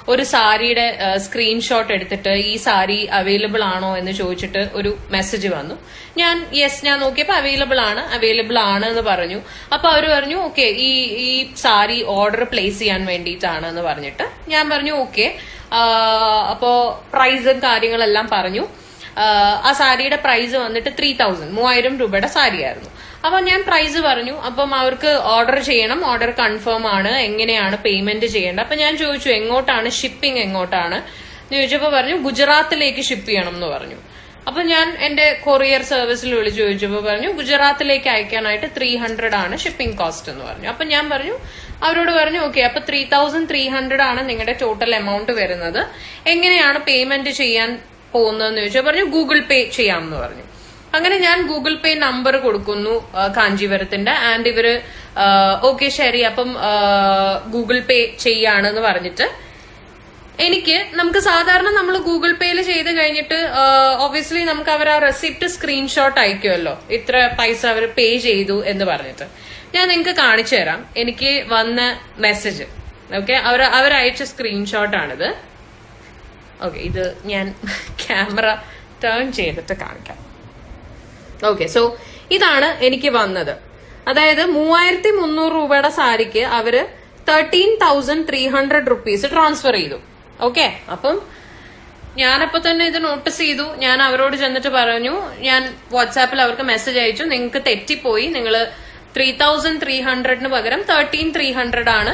ഒരു സാരിയുടെ സ്ക്രീൻഷോട്ട് എടുത്തിട്ട് ഈ സാരി അവൈലബിൾ ആണോ എന്ന് ചോദിച്ചിട്ട് ഒരു മെസ്സേജ് വന്നു ഞാൻ യെസ് ഞാൻ നോക്കിയപ്പോൾ അവൈലബിൾ ആണ് അവൈലബിൾ ആണ് എന്ന് പറഞ്ഞു അപ്പൊ അവർ പറഞ്ഞു ഓക്കെ ഈ ഈ സാരി ഓർഡർ പ്ലേസ് ചെയ്യാൻ വേണ്ടിയിട്ടാണ് എന്ന് പറഞ്ഞിട്ട് ഞാൻ പറഞ്ഞു ഓക്കെ അപ്പോ പ്രൈസും കാര്യങ്ങളെല്ലാം പറഞ്ഞു ആഹ് ആ സാരിയുടെ പ്രൈസ് വന്നിട്ട് ത്രീ തൗസൻഡ് മൂവായിരം രൂപയുടെ സാരിയായിരുന്നു അപ്പൊ ഞാൻ പ്രൈസ് പറഞ്ഞു അപ്പം അവർക്ക് ഓർഡർ ചെയ്യണം ഓർഡർ കൺഫേം ആണ് എങ്ങനെയാണ് പേയ്മെന്റ് ചെയ്യേണ്ടത് അപ്പൊ ഞാൻ ചോദിച്ചു എങ്ങോട്ടാണ് ഷിപ്പിംഗ് എങ്ങോട്ടാണ് എന്ന് ചോദിച്ചപ്പോ പറഞ്ഞു ഗുജറാത്തിലേക്ക് ഷിപ്പ് ചെയ്യണം എന്ന് പറഞ്ഞു അപ്പൊ ഞാൻ എന്റെ കൊറിയർ സർവീസിൽ വിളിച്ചു ചോദിച്ചപ്പോ പറഞ്ഞു ഗുജറാത്തിലേക്ക് അയക്കാനായിട്ട് ത്രീ ഹൺഡ്രഡ് ആണ് ഷിപ്പിംഗ് കോസ്റ്റ് എന്ന് പറഞ്ഞു അപ്പൊ ഞാൻ പറഞ്ഞു അവരോട് പറഞ്ഞു ഓക്കെ അപ്പൊ ത്രീ തൗസൻഡ് ത്രീ ഹൺഡ്രഡ് ആണ് നിങ്ങളുടെ ടോട്ടൽ എമൗണ്ട് വരുന്നത് എങ്ങനെയാണ് പേയ്മെന്റ് ചെയ്യാൻ പോകുന്നതെന്ന് ചോദിച്ചാൽ പറഞ്ഞു ഗൂഗിൾ പേ ചെയ്യാമെന്ന് പറഞ്ഞു അങ്ങനെ ഞാൻ ഗൂഗിൾ പേ നമ്പർ കൊടുക്കുന്നു ആ, കാഞ്ചീപുരത്തിന്റെ ആൻഡ് ഇവര് ഓക്കെ ശരി അപ്പം ഗൂഗിൾ പേ ചെയ്യാണെന്ന് പറഞ്ഞിട്ട് എനിക്ക് നമുക്ക് സാധാരണ നമ്മൾ ഗൂഗിൾ പേയിൽ ചെയ്ത് കഴിഞ്ഞിട്ട് ഒബ്വിയസ്ലി നമുക്ക് അവർ ആ റെസിപ്റ്റ് സ്ക്രീൻഷോട്ട് അയക്കുമല്ലോ ഇത്ര പൈസ അവർ പേ ചെയ്തു എന്ന് പറഞ്ഞിട്ട് ഞാൻ നിങ്ങൾക്ക് കാണിച്ചു തരാം എനിക്ക് വന്ന മെസ്സേജ് ഓക്കെ അവർ അവരയച്ച സ്ക്രീൻഷോട്ടാണിത് ഓക്കെ ഇത് ഞാൻ ക്യാമറ ടേൺ ചെയ്തിട്ട് കാണിക്കാം ഓക്കെ സോ ഇതാണ് എനിക്ക് വന്നത് അതായത് മൂവായിരത്തി മുന്നൂറ് രൂപയുടെ സാരിക്ക് അവര് thirteen thousand three hundred rupees transfer ചെയ്തു ഓക്കെ അപ്പം ഞാനപ്പോ തന്നെ ഇത് നോട്ടീസ് ചെയ്തു ഞാൻ അവരോട് ചെന്നിട്ട് പറഞ്ഞു ഞാൻ വാട്സാപ്പിൽ അവർക്ക് മെസ്സേജ് അയച്ചു നിങ്ങൾക്ക് തെറ്റിപ്പോയി നിങ്ങൾ ത്രീ തൗസൻഡ് ത്രീ ഹൺഡ്രഡിന് പകരം തേർട്ടീൻ ത്രീ ഹൺഡ്രഡ് ആണ്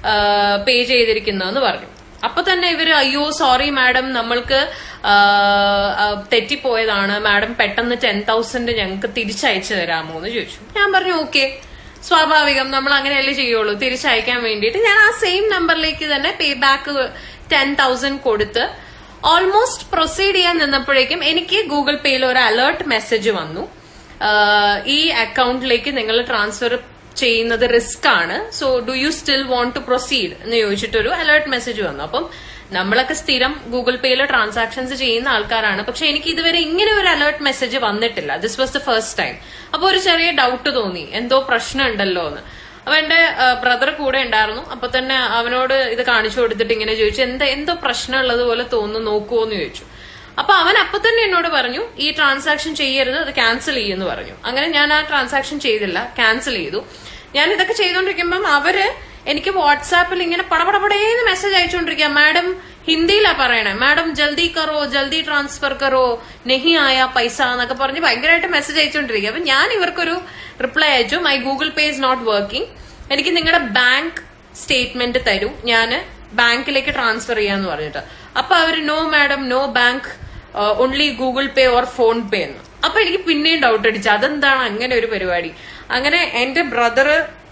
പേ ചെയ്തിരിക്കുന്നതെന്ന് പറഞ്ഞു അപ്പൊ തന്നെ ഇവര് അയ്യോ സോറി മാഡം നമ്മൾക്ക് ആ, ആ, തെറ്റിപ്പോയതാണ് മാഡം പെട്ടെന്ന് ടെൻ തൗസൻഡ് ഞങ്ങൾക്ക് തിരിച്ചയച്ചു തരാമോ എന്ന് ചോദിച്ചു ഞാൻ പറഞ്ഞു ഓക്കെ സ്വാഭാവികം നമ്മൾ അങ്ങനെയല്ലേ ചെയ്യുള്ളൂ തിരിച്ചയക്കാൻ വേണ്ടിയിട്ട് ഞാൻ ആ സെയിം നമ്പറിലേക്ക് തന്നെ പേ ബാക്ക് ടെൻ തൗസൻഡ് കൊടുത്ത് ഓൾമോസ്റ്റ് പ്രൊസീഡ് ചെയ്യാൻ നിന്നപ്പോഴേക്കും എനിക്ക് ഗൂഗിൾ പേയിൽ ഒരു അലേർട്ട് മെസ്സേജ് വന്നു ആഹ് ഈ അക്കൗണ്ടിലേക്ക് നിങ്ങൾ ട്രാൻസ്ഫർ ചെയ്യുന്നത് റിസ്ക് ആണ് so do you still want to proceed എന്ന് ചോദിച്ചിട്ടൊരു അലേർട്ട് മെസ്സേജ് വന്നു അപ്പം നമ്മളൊക്കെ സ്ഥിരം ഗൂഗിൾ പേയിൽ ട്രാൻസാക്ഷൻസ് ചെയ്യുന്ന ആൾക്കാരാണ് പക്ഷെ എനിക്ക് ഇതുവരെ ഇങ്ങനെ ഒരു അലേർട്ട് മെസ്സേജ് വന്നിട്ടില്ല this was the first time അപ്പൊ ഒരു ചെറിയ ഡൗട്ട് തോന്നി എന്തോ പ്രശ്നം ഉണ്ടല്ലോ എന്ന് അപ്പൊ എന്റെ ബ്രദർ കൂടെ ഉണ്ടായിരുന്നു അപ്പൊ തന്നെ അവനോട് ഇത് കാണിച്ചു കൊടുത്തിട്ട് ഇങ്ങനെ ചോദിച്ചു എന്താ എന്തോ പ്രശ്നമുള്ളത് പോലെ തോന്നുന്നു നോക്കുവോ എന്ന് ചോദിച്ചു അപ്പൊ അവൻ അപ്പൊ തന്നെ എന്നോട് പറഞ്ഞു ഈ ട്രാൻസാക്ഷൻ ചെയ്യരുത് അത് ക്യാൻസൽ ചെയ്യുമെന്ന് പറഞ്ഞു അങ്ങനെ ഞാൻ ആ ട്രാൻസാക്ഷൻ ചെയ്തില്ല ക്യാൻസൽ ചെയ്തു ഞാൻ ഇതൊക്കെ ചെയ്തോണ്ടിരിക്കുമ്പം അവര് എനിക്ക് വാട്സാപ്പിൽ ഇങ്ങനെ പടപടപടേന്ന് മെസ്സേജ് അയച്ചുകൊണ്ടിരിക്കുക മാഡം ഹിന്ദിയിലാ പറയണേ മാഡം ജൽദി കറോ ജൽദി ട്രാൻസ്ഫർ കറോ നെഹി ആയ പൈസ എന്നൊക്കെ പറഞ്ഞ് ഭയങ്കരമായിട്ട് മെസ്സേജ് അയച്ചുകൊണ്ടിരിക്കുക അപ്പൊ ഞാൻ ഇവർക്കൊരു റിപ്ലൈ അയച്ചു my Google Pay is not working എനിക്ക് നിങ്ങളുടെ ബാങ്ക് സ്റ്റേറ്റ്മെന്റ് തരൂ ഞാൻ ബാങ്കിലേക്ക് ട്രാൻസ്ഫർ ചെയ്യാന്ന് പറഞ്ഞിട്ട് അപ്പൊ അവര് no madam no bank only Google Pay or PhonePe എന്ന് അപ്പൊ എനിക്ക് പിന്നെയും ഡൗട്ട് അടിച്ചു അതെന്താണ് അങ്ങനെ ഒരു പരിപാടി അങ്ങനെ എന്റെ ബ്രദർ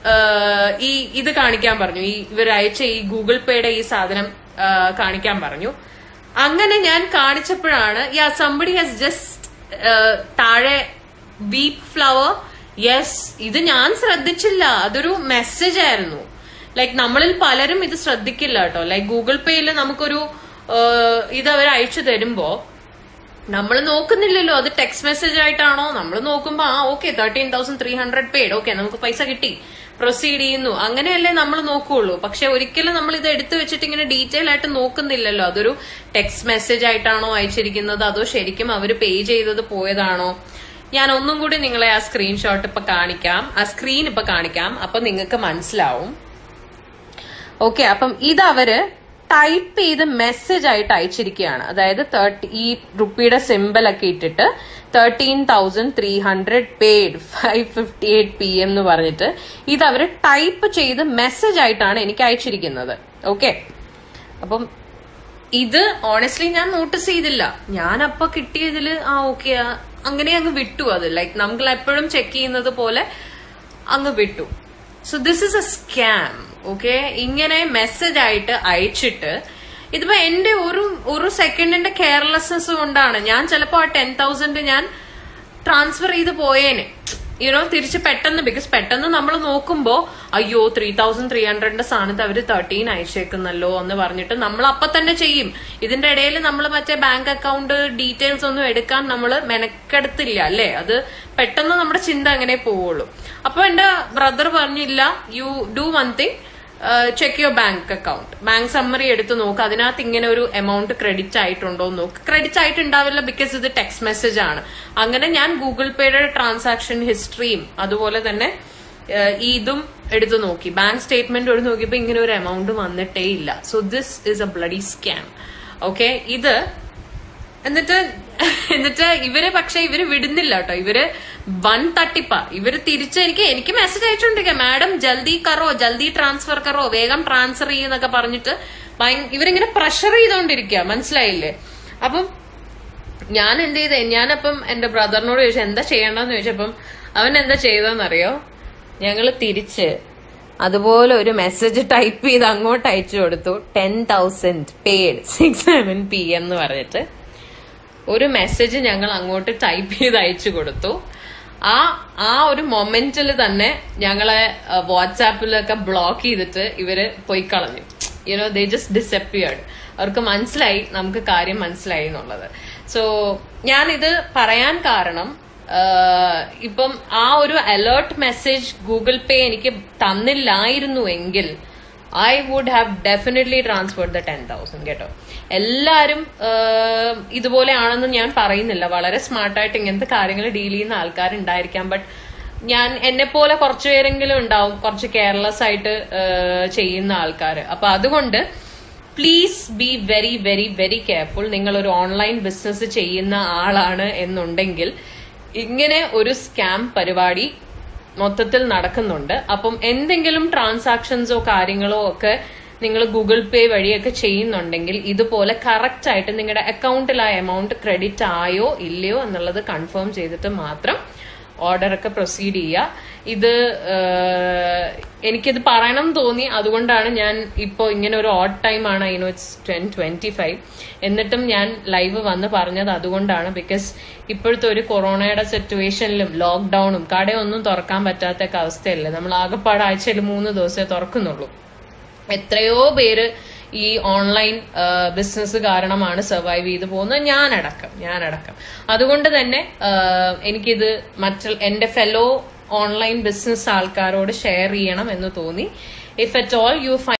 ഈ ഇത് കാണിക്കാൻ പറഞ്ഞു ഈ ഇവർ അയച്ച ഈ ഗൂഗിൾ പേയുടെ ഈ സാധനം ആ, കാണിക്കാൻ പറഞ്ഞു അങ്ങനെ ഞാൻ കാണിച്ചപ്പോഴാണ് യാ സംബഡി ഹാസ് ജസ്റ്റ് താഴെ ബീപ്പ് ഫ്ലവർ യെസ് ഇത് ഞാൻ ശ്രദ്ധിച്ചില്ല അതൊരു മെസ്സേജ് ആയിരുന്നു ലൈക്ക് നമ്മളിൽ പലരും ഇത് ശ്രദ്ധിക്കില്ല കേട്ടോ ലൈക്ക് ഗൂഗിൾ പേയിൽ നമുക്കൊരു ഏഹ്, ഇത് അവർ അയച്ചു തരുമ്പോ നമ്മൾ നോക്കുന്നില്ലല്ലോ അത് ടെക്സ്റ്റ് മെസ്സേജ് ആയിട്ടാണോ നമ്മൾ നോക്കുമ്പോ ആ okay thirteen thousand three hundred paid okay നമുക്ക് പൈസ കിട്ടി പ്രൊസീഡ് ചെയ്യുന്നു അങ്ങനെയല്ലേ നമ്മൾ നോക്കുകയുള്ളൂ പക്ഷെ ഒരിക്കലും നമ്മൾ ഇത് എടുത്തു വെച്ചിട്ട് ഇങ്ങനെ ഡീറ്റെയിൽ ആയിട്ട് നോക്കുന്നില്ലല്ലോ അതൊരു ടെക്സ്റ്റ് മെസ്സേജ് ആയിട്ടാണോ അയച്ചിരിക്കുന്നത് അതോ ശരിക്കും അവർ പേ ചെയ്തത് പോയതാണോ ഞാൻ ഒന്നും കൂടി നിങ്ങളെ ആ സ്ക്രീൻഷോട്ട് ഇപ്പൊ കാണിക്കാം ആ സ്ക്രീൻ ഇപ്പൊ കാണിക്കാം അപ്പൊ നിങ്ങൾക്ക് മനസ്സിലാവും ഓക്കെ അപ്പം ഇത് അവര് ടൈപ്പ് ചെയ്ത് മെസ്സേജ് ആയിട്ട് അയച്ചിരിക്കുകയാണ് അതായത് തേർട്ടി ഈ റുപ്പിയുടെ സിമ്പിൾ ഒക്കെ ഇട്ടിട്ട് thirteen thousand three hundred paid five fifty eight P M എന്ന് പറഞ്ഞിട്ട് ഇത് അവര് ടൈപ്പ് ചെയ്ത് മെസ്സേജ് ആയിട്ടാണ് എനിക്ക് അയച്ചിരിക്കുന്നത് ഓക്കെ അപ്പം ഇത് ഓണസ്റ്റ്ലി ഞാൻ നോട്ടീസ് ചെയ്തില്ല ഞാൻ അപ്പൊ കിട്ടിയതില് ആ ഓക്കെ അങ്ങനെ അങ്ങ് വിട്ടു അത് ലൈക്ക് നമ്മൾ എപ്പോഴും ചെക്ക് ചെയ്യുന്നത് പോലെ അങ്ങ് വിട്ടു so this is a scam okay ഇങ്ങനെ മെസ്സേജ് ആയിട്ട് അയച്ചിട്ട് ഇതിപ്പോ എന്റെ ഒരു ഒരു സെക്കൻഡിന്റെ കെയർലെസ്നെസ് കൊണ്ടാണ് ഞാൻ ചിലപ്പോ ആ ടെൻ തൗസൻഡ് ഞാൻ ട്രാൻസ്ഫർ ചെയ്ത് പോയേനെ യുനോ തിരിച്ച് പെട്ടെന്ന് ബിക്കോസ് പെട്ടെന്ന് നമ്മൾ നോക്കുമ്പോ അയ്യോ ത്രീ തൗസൻഡ് ത്രീ ഹൺഡ്രഡിന്റെ സ്ഥാനത്ത് അവര് തേർട്ടീൻ അയച്ചേക്കുന്നല്ലോ എന്ന് പറഞ്ഞിട്ട് നമ്മൾ അപ്പൊ തന്നെ ചെയ്യും ഇതിന്റെ ഇടയിൽ നമ്മൾ മറ്റേ ബാങ്ക് അക്കൗണ്ട് ഡീറ്റെയിൽസ് ഒന്നും എടുക്കാൻ നമ്മൾ മെനക്കെടുത്തില്ല അല്ലേ അത് പെട്ടെന്ന് നമ്മുടെ ചിന്ത അങ്ങനെ പോവുള്ളൂ അപ്പൊ എന്റെ ബ്രദർ പറഞ്ഞില്ല you do one thing check your bank account bank summary എടുത്ത് നോക്ക് അതിനകത്ത് ഇങ്ങനെ ഒരു എമൗണ്ട് ക്രെഡിറ്റ് ആയിട്ടുണ്ടോ എന്ന് നോക്ക് ക്രെഡിറ്റ് ആയിട്ടുണ്ടാവില്ല ബിക്കോസ് ഇത് ടെക്സ്റ്റ് മെസ്സേജ് ആണ് അങ്ങനെ ഞാൻ ഗൂഗിൾ പേയുടെ ട്രാൻസാക്ഷൻ ഹിസ്റ്ററിയും അതുപോലെ തന്നെ ഏഹ്, ഇതും എടുത്തു നോക്കി ബാങ്ക് സ്റ്റേറ്റ്മെന്റ് എടുത്ത് നോക്കിയപ്പോ ഇങ്ങനെ ഒരു എമൗണ്ട് വന്നിട്ടേ ഇല്ല so this is a bloody scam okay ഇത് എന്നിട്ട് എന്നിട്ട് ഇവര് പക്ഷെ ഇവര് വിടുന്നില്ല കേട്ടോ ഇവര് വൻ തട്ടിപ്പാ ഇവര് തിരിച്ച് എനിക്ക് എനിക്ക് മെസ്സേജ് അയച്ചോണ്ടിരിക്കുക മാഡം ജൽദി കറോ ജൽദി ട്രാൻസ്ഫർ കറോ വേഗം ട്രാൻസ്ഫർ ചെയ്യുന്നൊക്കെ പറഞ്ഞിട്ട് ഭയ- ഇവരിങ്ങനെ പ്രഷർ ചെയ്തോണ്ടിരിക്കുക മനസ്സിലായില്ലേ അപ്പം ഞാൻ എന്ത് ചെയ്തേ ഞാനപ്പം എന്റെ ബ്രദറിനോട് ചോദിച്ചു എന്താ ചെയ്യണ്ടെന്ന് ചോദിച്ചപ്പം അവൻ എന്താ ചെയ്തതെന്നറിയോ ഞങ്ങൾ തിരിച്ച് അതുപോലെ ഒരു മെസ്സേജ് ടൈപ്പ് ചെയ്ത് അങ്ങോട്ട് അയച്ചു കൊടുത്തു ten thousand paid six seven P എന്ന് പറഞ്ഞിട്ട് ഒരു മെസ്സേജ് ഞങ്ങൾ അങ്ങോട്ട് ടൈപ്പ് ചെയ്ത് അയച്ചു കൊടുത്തു ആ ആ ഒരു മൊമെന്റിൽ തന്നെ ഞങ്ങളെ വാട്സാപ്പിലൊക്കെ ബ്ലോക്ക് ചെയ്തിട്ട് ഇവര് പോയി കളഞ്ഞു യുനോ ദേ ജസ്റ്റ് ഡിസപ്പിയർഡ് അവർക്ക് മനസ്സിലായി നമുക്ക് കാര്യം മനസ്സിലായി എന്നുള്ളത് സോ ഞാനിത് പറയാൻ കാരണം ആഹ് ഇപ്പം ആ ഒരു അലേർട്ട് മെസ്സേജ് ഗൂഗിൾ പേ എനിക്ക് തന്നില്ലായിരുന്നു എങ്കിൽ I would have definitely transfer the ten thousand കേട്ടോ എല്ലാരും ആഹ് ഇതുപോലെയാണെന്ന് ഞാൻ പറയുന്നില്ല വളരെ സ്മാർട്ടായിട്ട് ഇങ്ങനത്തെ കാര്യങ്ങൾ ഡീൽ ചെയ്യുന്ന ആൾക്കാരുണ്ടായിരിക്കാം ബട്ട് ഞാൻ എന്നെ പോലെ കുറച്ചു പേരെങ്കിലും ഉണ്ടാവും കുറച്ച് കെയർലെസ് ആയിട്ട് ആഹ് ചെയ്യുന്ന ആൾക്കാർ അപ്പൊ അതുകൊണ്ട് please be very very very careful നിങ്ങൾ ഒരു ഓൺലൈൻ ബിസിനസ് ചെയ്യുന്ന ആളാണ് എന്നുണ്ടെങ്കിൽ ഇങ്ങനെ ഒരു സ്കാം പരിപാടി മൊത്തത്തിൽ നടക്കുന്നുണ്ട് അപ്പം എന്തെങ്കിലും ട്രാൻസാക്ഷൻസോ കാര്യങ്ങളോ ഒക്കെ നിങ്ങൾ ഗൂഗിൾ പേ വഴിയൊക്കെ ചെയ്യുന്നുണ്ടെങ്കിൽ ഇതുപോലെ കറക്റ്റ് ആയിട്ട് നിങ്ങളുടെ അക്കൗണ്ടിൽ ആ എമൗണ്ട് ക്രെഡിറ്റ് ആയോ ഇല്ലയോ എന്നുള്ളത് കൺഫേം ചെയ്തിട്ട് മാത്രം ഓർഡർ ഒക്കെ പ്രൊസീഡ് ചെയ്യുക ഇത് ഏഹ്, എനിക്കിത് പറയണം എന്ന് തോന്നി അതുകൊണ്ടാണ് ഞാൻ ഇപ്പോൾ ഇങ്ങനെ ഒരു ഓഡ് ടൈം ആണ് I know it's ten twenty five എന്നിട്ടും ഞാൻ ലൈവ് വന്ന് പറഞ്ഞത് അതുകൊണ്ടാണ് ബിക്കോസ് ഇപ്പോഴത്തെ ഒരു കൊറോണയുടെ സിറ്റുവേഷനിലും ലോക്ക്ഡൌണും കടയൊന്നും തുറക്കാൻ പറ്റാത്ത ഒക്കെ അവസ്ഥയല്ലേ നമ്മൾ ആകെപ്പാട് ആഴ്ചയിൽ മൂന്ന് ദിവസമേ തുറക്കുന്നുള്ളൂ എത്രയോ പേര് ഈ ഓൺലൈൻ ബിസിനസ് കാരണമാണ് സർവൈവ് ചെയ്തു പോകുന്നത് ഞാനടക്കം ഞാനടക്കം അതുകൊണ്ട് തന്നെ ആ, എനിക്കിത് മറ്റു എന്റെ ഫെലോ ഓൺലൈൻ ബിസിനസ് ആൾക്കാരോട് ഷെയർ ചെയ്യണം എന്ന് തോന്നി ഇഫ് അറ്റ് ഓൾ യു